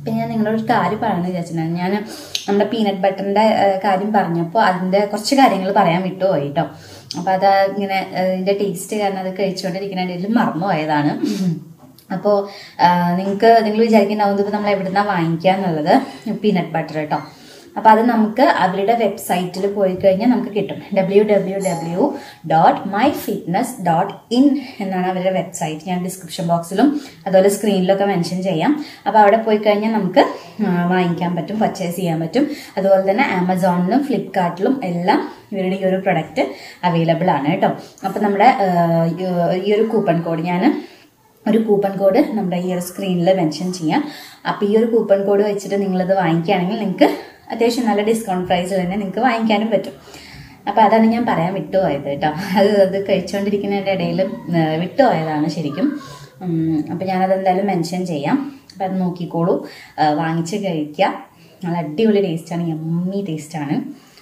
പിന്നെ ഞാൻ നിങ്ങളോട് ഒരു കാര്യം പറയാമെന്ന് വിചാരിച്ചിട്ടുണ്ടായിരുന്നു ഞാൻ നമ്മുടെ പീനട്ട് ബട്ടറിന്റെ കാര്യം പറഞ്ഞപ്പോൾ അതിന്റെ കുറച്ച് കാര്യങ്ങൾ പറയാൻ വിട്ടുപോയി കേട്ടോ അപ്പൊ അത് ഇങ്ങനെ ഇതിന്റെ ടേസ്റ്റ് കാരണം അത് കഴിച്ചുകൊണ്ടിരിക്കുന്നതിൽ മറന്നുപോയതാണ് അപ്പോൾ നിങ്ങൾക്ക് നിങ്ങൾ വിചാരിക്കുന്നുണ്ടാവും ഇതിപ്പോൾ നമ്മൾ എവിടുന്നാ വാങ്ങിക്കുക എന്നുള്ളത് പീനട്ട് ബട്ടർ കേട്ടോ അപ്പോൾ അത് നമുക്ക് അവരുടെ വെബ്സൈറ്റിൽ പോയി കഴിഞ്ഞാൽ നമുക്ക് കിട്ടും W W W dot my fitness dot in എന്നാണ് അവരുടെ വെബ്സൈറ്റ് ഞാൻ ഡിസ്ക്രിപ്ഷൻ ബോക്സിലും അതുപോലെ സ്ക്രീനിലൊക്കെ മെൻഷൻ ചെയ്യാം അപ്പോൾ അവിടെ പോയി കഴിഞ്ഞാൽ നമുക്ക് ആ, വാങ്ങിക്കാൻ പറ്റും പർച്ചേസ് ചെയ്യാൻ പറ്റും അതുപോലെ തന്നെ ആമസോണിലും ഫ്ലിപ്കാർട്ടിലും എല്ലാം ഇവരുടെ ഈ ഒരു പ്രൊഡക്റ്റ് അവൈലബിൾ ആണ് കേട്ടോ അപ്പോൾ നമ്മുടെ ആ, ഈ ഒരു കൂപ്പൺ കോഡ് ഞാൻ ഒരു കൂപ്പൺ കോഡ് നമ്മുടെ ഈ ഒരു സ്ക്രീനിൽ മെൻഷൻ ചെയ്യാം അപ്പോൾ ഈ ഒരു കൂപ്പൺ കോഡ് വെച്ചിട്ട് നിങ്ങളിത് വാങ്ങിക്കുകയാണെങ്കിൽ നിങ്ങൾക്ക് അത്യാവശ്യം നല്ല ഡിസ്കൗണ്ട് പ്രൈസിൽ തന്നെ നിങ്ങൾക്ക് വാങ്ങിക്കാനും പറ്റും അപ്പോൾ അതാണ് ഞാൻ പറയാൻ വിട്ടുപോയത് കേട്ടോ അത് അത് കഴിച്ചുകൊണ്ടിരിക്കുന്നതിൻ്റെ ഇടയിൽ വിട്ടുപോയതാണ് ശരിക്കും അപ്പോൾ ഞാനത് എന്തായാലും മെൻഷൻ ചെയ്യാം അപ്പോൾ അത് നോക്കിക്കോളൂ ആ, വാങ്ങിച്ച് കഴിക്കുക നല്ല അടിപൊളി ടേസ്റ്റാണ് യമ്മി ടേസ്റ്റാണ്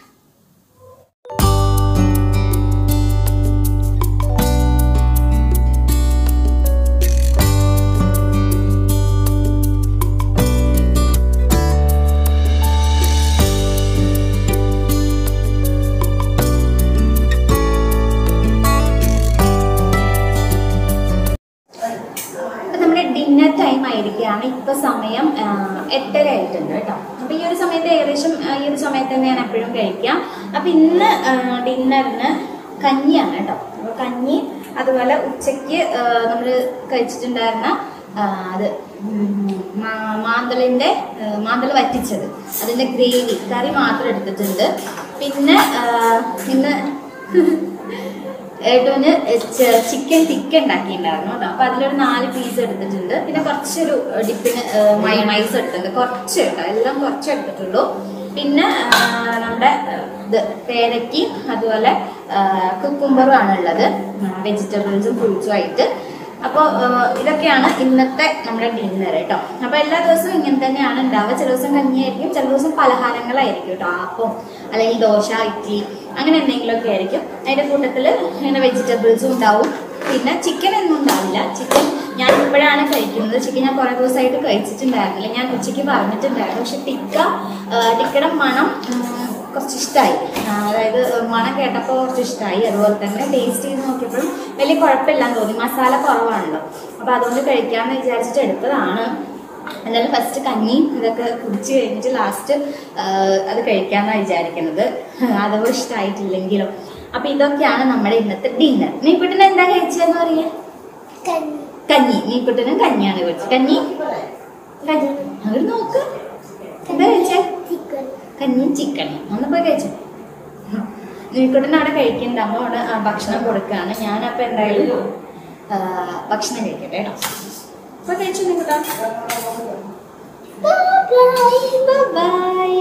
അപ്പൊ നമ്മുടെ ഡിന്നർ ടൈം ആയിരിക്കുകയാണ് ഇപ്പൊ സമയം ആ, എട്ടര ആയിട്ടുണ്ട് കേട്ടോ അപ്പൊ ഈ ഒരു സമയത്ത് ഏകദേശം ആ, ഈ ഒരു സമയത്ത് തന്നെ ഞാൻ എപ്പോഴും കഴിക്കാം അപ്പൊ ഇന്ന് ഡിന്നറിന് കഞ്ഞിയാണ് കേട്ടോ അപ്പൊ കഞ്ഞി അതുപോലെ ഉച്ചയ്ക്ക് നമ്മൾ കഴിച്ചിട്ടുണ്ടായിരുന്ന ആ, അത് ഉം, മാ- മാന്തളിന്റെ ആ, മാന്തള് വറ്റിച്ചത് അതിന്റെ ഗ്രേവി കറി മാത്രം എടുത്തിട്ടുണ്ട് പിന്നെ ആ, ഇന്ന് ഏട്ടന് ചിക്കൻ ടിക്ക ഉണ്ടാക്കിയിട്ടുണ്ടായിരുന്നു കേട്ടോ അപ്പൊ അതിലൊരു നാല് പീസ് എടുത്തിട്ടുണ്ട് പിന്നെ കുറച്ചൊരു ഡിപ്പിന് മൈമൈസ് എടുത്തിട്ടുണ്ട് കുറച്ച് കേട്ടോ എല്ലാം കുറച്ച് എടുത്തിട്ടുള്ളൂ പിന്നെ ആ, നമ്മുടെ ആ, ഇത് പേരയ്ക്കും അതുപോലെ കുക്കുംബറും ആണ് ഉള്ളത് വെജിറ്റബിൾസും ഫ്രൂട്ട്സും ആയിട്ട് അപ്പോൾ ഇതൊക്കെയാണ് ഇന്നത്തെ നമ്മുടെ ഡിന്നർ കേട്ടോ അപ്പോൾ എല്ലാ ദിവസവും ഇങ്ങനെ തന്നെയാണ് ഉണ്ടാവുക ചില ദിവസം കഞ്ഞിയായിരിക്കും ചില ദിവസം പലഹാരങ്ങളായിരിക്കും കേട്ടോ അപ്പം അല്ലെങ്കിൽ ദോശ ഇഡ്ഡലി അങ്ങനെ എന്തെങ്കിലുമൊക്കെ ആയിരിക്കും അതിൻ്റെ കൂട്ടത്തിൽ ഇങ്ങനെ വെജിറ്റബിൾസും ഉണ്ടാവും പിന്നെ ചിക്കൻ ഒന്നും ഉണ്ടാവില്ല ചിക്കൻ ഞാൻ ഇപ്പോഴാണ് കഴിക്കുന്നത് ചിക്കൻ ഞാൻ കുറേ ദിവസമായിട്ട് കഴിച്ചിട്ടുണ്ടായിരുന്നില്ല ഞാൻ ഉച്ചയ്ക്ക് പറഞ്ഞിട്ടുണ്ടായിരുന്നു പക്ഷെ ടിക്ക ആ, ടിക്കയുടെ മണം ഉം, കുറച്ച് ഇഷ്ടമായി അതായത് മണം കേട്ടപ്പോൾ കുറച്ച് ഇഷ്ടമായി അതുപോലെ തന്നെ ടേസ്റ്റ് ചെയ്ത് നോക്കിയപ്പോഴും വലിയ കുഴപ്പമില്ലാന്ന് തോന്നി മസാല കുറവാണല്ലോ അപ്പോൾ അതുകൊണ്ട് കഴിക്കാമെന്ന് വിചാരിച്ചിട്ട് എടുത്തതാണ് എന്നാലും ഫസ്റ്റ് കഞ്ഞി ഇതൊക്കെ കുടിച്ച് കഴിഞ്ഞിട്ട് ലാസ്റ്റ് അത് കഴിക്കാമെന്നാണ് വിചാരിക്കുന്നത് അഥവാ ഇഷ്ടമായിട്ടില്ലെങ്കിലോ അപ്പോൾ ഇതൊക്കെയാണ് നമ്മുടെ ഇന്നത്തെ ഡിന്നർ നീക്കുട്ടിന് എന്താ കഴിച്ചതെന്ന് പറയാ കഞ്ഞി നീക്കുട്ടിനും കഞ്ഞിയാണ് കഴിച്ചത് കഞ്ഞി കഞ്ഞി അവർ നോക്ക് എന്താ കഴിച്ചേ കഞ്ഞിയും ചിക്കനും ഒന്ന് പോയി കഴിച്ചോ നീക്കുട്ടൻ അവിടെ കഴിക്കുന്നുണ്ട് അമ്മ അവിടെ ആ, ഭക്ഷണം കൊടുക്കുകയാണ് ഞാനപ്പോൾ എന്തായാലും ആ, ഭക്ഷണം കഴിക്കട്ടെ കേട്ടോ അപ്പൊ കഴിച്ചു നീക്കുട്ടാ ബൈ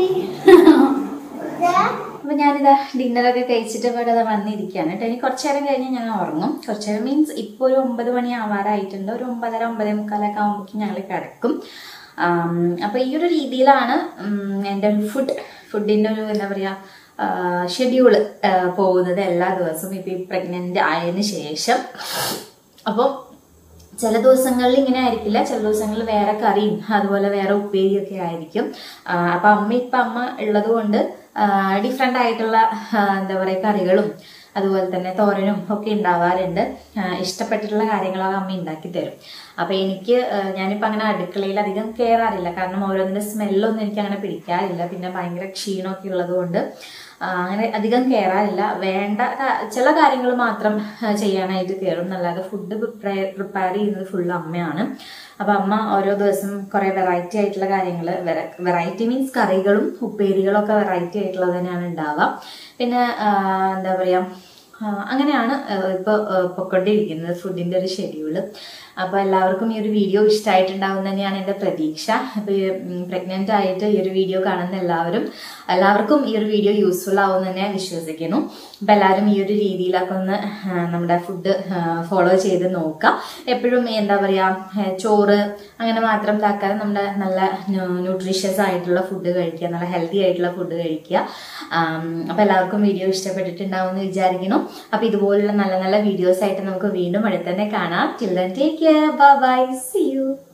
അപ്പൊ ഞാനിതാ ഡിന്നറൊക്കെ കഴിച്ചിട്ട് ഇവിടെ ദാ വന്നിരിക്കുകയാണ് കേട്ടോ ഇനി കുറച്ചു നേരം കഴിഞ്ഞ് ഞാൻ ഉറങ്ങും കുറച്ചു നേരം മീൻസ് ഇപ്പോൾ ഒരു ഒമ്പത് മണി ആവാറായിട്ടുണ്ട് ഒരു ഒമ്പതര ഒമ്പതേ മുക്കാലൊക്കെ ആകുമ്പോഴേക്കും ഞങ്ങൾ കിടക്കും ആം, അപ്പൊ ഈ ഒരു രീതിയിലാണ് ഉം, എൻ്റെ ഒരു ഫുഡ് ഫുഡിൻ്റെ ഒരു എന്താ പറയുക ഷെഡ്യൂള് പോകുന്നത് എല്ലാ ദിവസവും ഇപ്പം ഈ പ്രഗ്നൻ്റ് ആയതിനു ശേഷം അപ്പോൾ ചില ദിവസങ്ങളിൽ ഇങ്ങനെ ആയിരിക്കില്ല ചില ദിവസങ്ങളിൽ വേറെ കറിയും അതുപോലെ വേറെ ഉപ്പേരിയൊക്കെ ആയിരിക്കും ആ, അപ്പൊ അമ്മ ഇപ്പൊ അമ്മ ഉള്ളത് കൊണ്ട് ഡിഫറെൻ്റ് ആയിട്ടുള്ള ആ, എന്താ പറയുക കറികളും അതുപോലെ തന്നെ തോരനും ഒക്കെ ഉണ്ടാവാറുണ്ട് ആ, ഇഷ്ടപ്പെട്ടിട്ടുള്ള കാര്യങ്ങളൊക്കെ അമ്മ ഉണ്ടാക്കി തരും അപ്പൊ എനിക്ക് ആ, ഞാനിപ്പോ അങ്ങനെ അടുക്കളയിൽ അധികം കയറാറില്ല കാരണം ഓരോന്നിന്റെ സ്മെല്ലൊന്നും എനിക്ക് അങ്ങനെ പിടിക്കാറില്ല പിന്നെ ഭയങ്കര ക്ഷീണമൊക്കെ ഉള്ളത് കൊണ്ട് ആ, അങ്ങനെ അധികം കയറാറില്ല വേണ്ട ക- ചില കാര്യങ്ങൾ മാത്രം ആ, ചെയ്യാനായിട്ട് കയറും എന്നല്ലാതെ ഫുഡ് പ്രിപ്പയർ ചെയ്യുന്നത് ഫുൾ അമ്മയാണ് അപ്പൊ അമ്മ ഓരോ ദിവസം കുറെ വെറൈറ്റി ആയിട്ടുള്ള കാര്യങ്ങൾ വെറൈറ്റി മീൻസ് കറികളും ഉപ്പേരികളും ഒക്കെ വെറൈറ്റി ആയിട്ടുള്ളത് തന്നെയാണ് ഉണ്ടാവുക പിന്നെ ആ, എന്താ പറയാ ആ, അങ്ങനെയാണ് ഇപ്പോൾ പൊക്കൊണ്ടിരിക്കുന്നത് ഫുഡിൻ്റെ ഒരു ഷെഡ്യൂള് അപ്പോൾ എല്ലാവർക്കും ഈ ഒരു വീഡിയോ ഇഷ്ടമായിട്ടുണ്ടാവും തന്നെയാണ് എൻ്റെ പ്രതീക്ഷ അപ്പോൾ പ്രഗ്നൻ്റ് ആയിട്ട് ഈ ഒരു വീഡിയോ കാണുന്ന എല്ലാവരും എല്ലാവർക്കും ഈ ഒരു വീഡിയോ യൂസ്ഫുൾ ആവും തന്നെ വിശ്വസിക്കുന്നു അപ്പോൾ എല്ലാവരും ഈ ഒരു രീതിയിലൊക്കെ ഒന്ന് ആ, നമ്മുടെ ഫുഡ് ഫോളോ ചെയ്ത് നോക്കുക എപ്പോഴും എന്താ പറയുക ചോറ് അങ്ങനെ മാത്രം ഇതാക്കാതെ നമ്മുടെ നല്ല ന്യൂട്രീഷ്യസ് ആയിട്ടുള്ള ഫുഡ് കഴിക്കുക നല്ല ഹെൽത്തി ആയിട്ടുള്ള ഫുഡ് കഴിക്കുക അപ്പോൾ എല്ലാവർക്കും വീഡിയോ ഇഷ്ടപ്പെട്ടിട്ടുണ്ടാവും എന്ന് വിചാരിക്കുന്നു അപ്പോൾ ഇതുപോലുള്ള നല്ല നല്ല വീഡിയോസ് ആയിട്ട് നമുക്ക് വീണ്ടും അടുത്ത് തന്നെ കാണാം till then take care bye see U